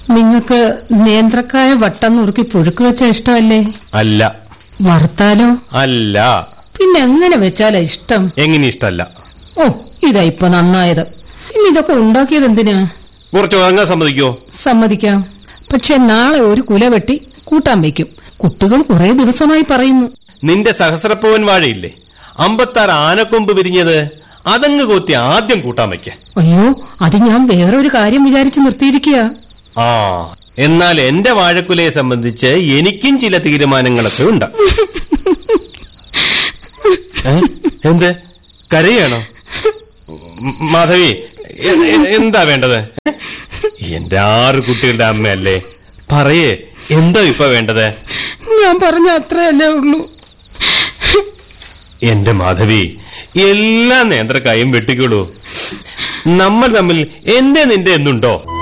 നിങ്ങക്ക് നേന്ത്രക്കായ വട്ടം നുറുക്കി പുഴുക്ക് വെച്ച ഇഷ്ടമല്ലേ അല്ല വറുത്താലോ അല്ല പിന്നെ എങ്ങനെ വെച്ചാലാ ഇഷ്ടം എങ്ങനെ ഇഷ്ടല്ല ഓ ഇതാ ഇപ്പൊ നന്നായത് ഇനി ഇതൊക്കെ ഉണ്ടാക്കിയത് എന്തിനാ കുറച്ച് ഉറങ്ങാൻ സമ്മതിക്കോ സമ്മതിക്കാം പക്ഷെ നാളെ ഒരു കുല വെട്ടി കൂട്ടാൻ വെക്കും കുട്ടികൾ കുറെ ദിവസമായി പറയുന്നു നിന്റെ സഹസ്രപ്പവൻ വാഴയില്ലേ അമ്പത്താറ് ആനക്കൊമ്പ് വിരിഞ്ഞത് അതങ്ങ് കൊത്തി ആദ്യം കൂട്ടാൻ വയ്ക്ക അയ്യോ അത് ഞാൻ വേറൊരു കാര്യം വിചാരിച്ചു നിർത്തിയിരിക്കുക ആ എന്നാൽ എന്റെ വാഴക്കുലയെ സംബന്ധിച്ച് എനിക്കും ചില തീരുമാനങ്ങളൊക്കെ ഉണ്ട് ഏ? എന്ത് കരയാണോ ഉം, മാധവി എ- എ- എന്താ വേണ്ടത് എന്റെ ആറ് കുട്ടികളുടെ അമ്മയല്ലേ പറയേ എന്താ ഇപ്പൊ വേണ്ടത് ഞാൻ പറഞ്ഞ അത്രയല്ലേ ഉള്ളൂ എന്റെ മാധവി എല്ലാ നേന്ത്രക്കായും വെട്ടിക്കോളൂ നമ്മൾ തമ്മിൽ എന്റെ നിന്റെ എന്നുണ്ടോ